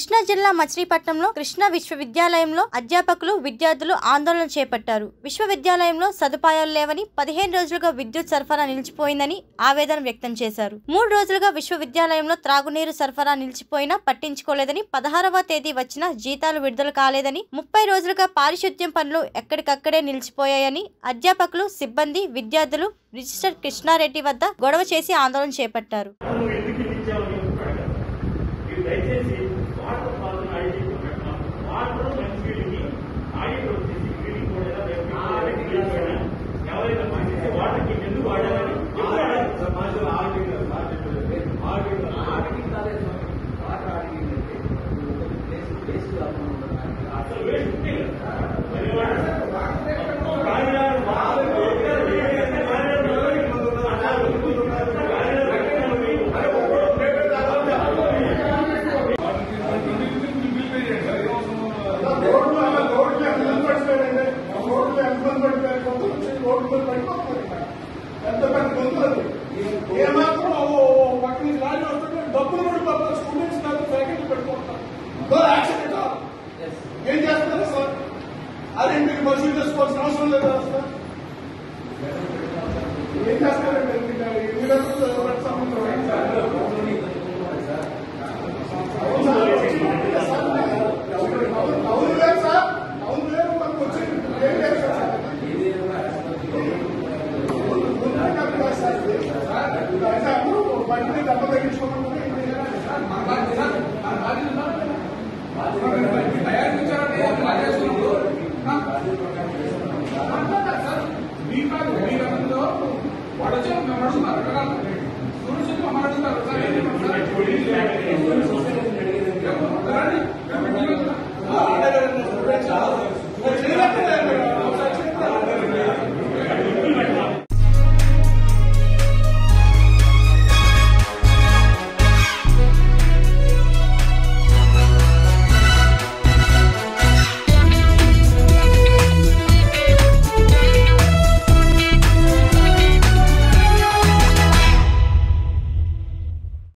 కృష్ణా జిల్లా మచిలీపట్నంలో కృష్ణా విశ్వవిద్యాలయంలో అధ్యాపకులు విద్యార్థులు ఆందోళన చేపట్టారు విశ్వవిద్యాలయంలో సదుపాయాలు లేవని పదిహేను రోజులుగా విద్యుత్ సరఫరా నిలిచిపోయిందని ఆవేదన వ్యక్తం చేశారు మూడు రోజులుగా విశ్వవిద్యాలయంలో త్రాగునీరు సరఫరా నిలిచిపోయినా పట్టించుకోలేదని పదహారవ తేదీ వచ్చిన జీతాలు విడుదల కాలేదని ముప్పై రోజులుగా పారిశుద్ధ్యం పనులు ఎక్కడికక్కడే నిలిచిపోయాయని అధ్యాపకులు సిబ్బంది విద్యార్థులు రిజిస్టర్ కృష్ణారెడ్డి వద్ద గొడవ చేసి ఆందోళన చేపట్టారు నువ్వు ఎందుకు ఇది ఇచ్చావు అని అడగాలి. మీరు దయచేసి వాటర్ ఫాల్స్ ఐడి పెట్టడం వాటర్ మంచినీళ్ళకి ఆడిట్ వచ్చేసి క్లీనింగ్ కూడా ఎలా రేపు ఆడిట్ చేయాలి. ఎవరైనా మంచిస్తే వాటర్కి ఎందుకు వాడాలని ఎందుకు వాడాలి? అసలు వేస్ట్ ఉంది కదా. మరి వాడు కాగితాలు వాటర్ ఏమాత్రం పక్కన లారీ వస్తుంటే డబ్బులు కూడా పాపం స్టూడెంట్స్ కాదు ఫ్యాకల్టీ పెట్టుకుంటారు యాక్సిడెంట్ ఏం చేస్తారు సార్ అదే మీరు పరిశీలి చేసుకోవాల్సిన అవసరం లేదు కదా సార్ ఏం చేస్తారండి మీరు సంబంధం ఏంటి సార్? అవును లేదు సార్ అవును లేదు మనకు వచ్చింది ఏం లేదు సార్ ముందు కాదు కదా సార్ ఇది. సార్, ఎగ్జాంపుల్ బండి మీద